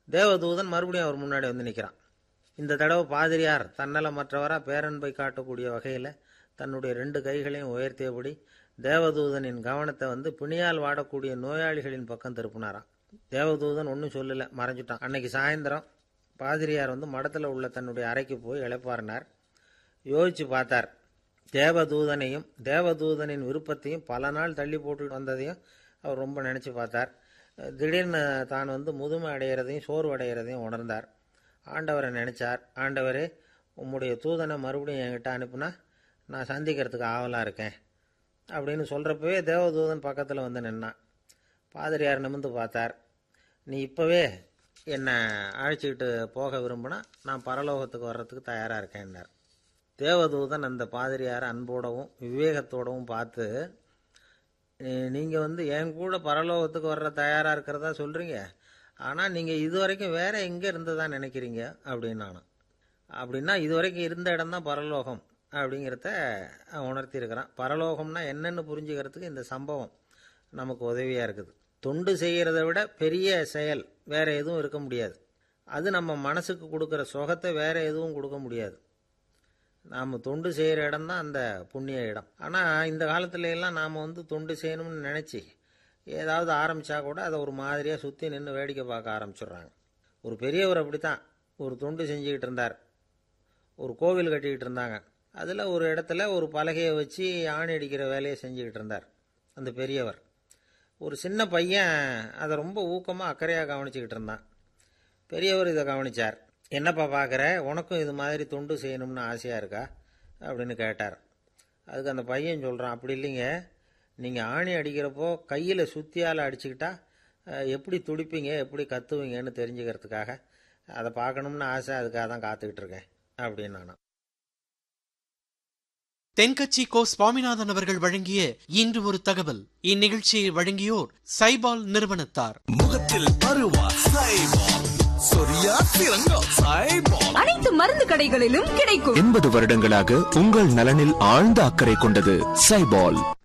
தேவதூதன் மறுபடியும் அவர் முன்னாடி வந்து நிற்கிறான் இந்த தடவை பாதிரியார் தன்னலமற்றவராக பேரன்பை காட்டக்கூடிய வகையில் தன்னுடைய ரெண்டு கைகளையும் உயர்த்தியபடி தேவதூதனின் கவனத்தை வந்து பிணியால் வாடக்கூடிய நோயாளிகளின் பக்கம் திருப்பினாராம் தேவதூதன் ஒன்றும் சொல்லலை மறைஞ்சிட்டான் அன்னைக்கு சாயந்தரம் பாதிரியார் வந்து மடத்தில் உள்ள தன்னுடைய அறைக்கு போய் இளைப்பாறினார் யோசிச்சு பார்த்தார் தேவதூதனையும் தேவதூதனின் விருப்பத்தையும் பல நாள் தள்ளி போட்டு வந்ததையும் அவர் ரொம்ப நினச்சி பார்த்தார் திடீர்னு தான் வந்து முதுமை அடைகிறதையும் சோர்வு அடைகிறதையும் உணர்ந்தார் ஆண்டவரை நினச்சார் ஆண்டவரே உம்முடைய தூதனை மறுபடியும் என்கிட்ட அனுப்புனா நான் சந்திக்கிறதுக்கு ஆவலாக இருக்கேன் அப்படின்னு சொல்கிறப்பவே தேவதூதன் பக்கத்தில் வந்து நின்னான் பாதிரியார் நிமிந்து பார்த்தார் நீ இப்போவே என்னை அழைச்சிக்கிட்டு போக விரும்பினா நான் பரலோகத்துக்கு வர்றதுக்கு தயாராக இருக்கேன்னார் தேவதூதன் அந்த பாதிரியார் அன்போடவும் விவேகத்தோடவும் பார்த்து நீங்கள் வந்து என் கூட பரலோகத்துக்கு வர்ற தயாராக இருக்கிறதா சொல்கிறீங்க ஆனால் நீங்கள் இது வரைக்கும் வேற எங்கே இருந்ததா நினைக்கிறீங்க அப்படின்னு நானும் அப்படின்னா இது வரைக்கும் இருந்த இடம் தான் பரலோகம் அப்படிங்கிறத உணர்த்தியிருக்கிறான் பரலோகம்னா என்னென்னு புரிஞ்சுக்கிறதுக்கு இந்த சம்பவம் நமக்கு உதவியாக இருக்குது தொண்டு செய்கிறத விட பெரிய செயல் வேற எதுவும் இருக்க முடியாது அது நம்ம மனசுக்கு கொடுக்குற சுகத்தை வேற எதுவும் கொடுக்க முடியாது நாம் தொண்டு செய்கிற இடம் தான் அந்த புண்ணிய இடம் ஆனால் இந்த காலத்துல எல்லாம் நாம் வந்து தொண்டு செய்யணும்னு நினச்சி ஏதாவது ஆரம்பித்தா கூட அதை ஒரு மாதிரியாக சுற்றி நின்று வேடிக்கை பார்க்க ஆரம்பிச்சிடுறாங்க ஒரு பெரியவர் அப்படி தான் ஒரு தொண்டு செஞ்சுக்கிட்டு இருந்தார் ஒரு கோவில் கட்டிக்கிட்டு இருந்தாங்க அதில் ஒரு இடத்துல ஒரு பலகையை வச்சு ஆணி அடிக்கிற வேலையை செஞ்சுக்கிட்டு இருந்தார் அந்த பெரியவர் ஒரு சின்ன பையன் அதை ரொம்ப ஊக்கமாக அக்கறையாக கவனிச்சுக்கிட்டு இருந்தான் பெரியவர் இதை கவனிச்சார் என்னப்பா பார்க்குற உனக்கும் இது மாதிரி தொண்டு செய்யணும்னு ஆசையாக இருக்கா அப்படின்னு கேட்டார் அதுக்கு அந்த பையன் சொல்கிறான் அப்படி இல்லைங்க நீங்கள் ஆணி அடிக்கிறப்போ கையில் சுத்தியால் அடிச்சுக்கிட்டா அஹ், எப்படி துடிப்பீங்க எப்படி கத்துவீங்கன்னு தெரிஞ்சுக்கிறதுக்காக அதை பார்க்கணும்னு ஆசை அதுக்காக தான் காத்துக்கிட்டு இருக்கேன் அப்படின்னு நானும் தென்கட்சி கோ சுவாமிநாதன் அவர்கள் வழங்கிய இன்று ஒரு தகவல் இந்நிகழ்ச்சியை வழங்கியோர் சைபால் நிறுவனத்தார் முகத்தில் பருவா சைபால் சொரியா சிறங்கா சைபால் அனைத்து மருந்து கடைகளிலும் கிடைக்கும் எண்பது வருடங்களாக உங்கள் நலனில் ஆழ்ந்த அக்கறை கொண்டது சைபால்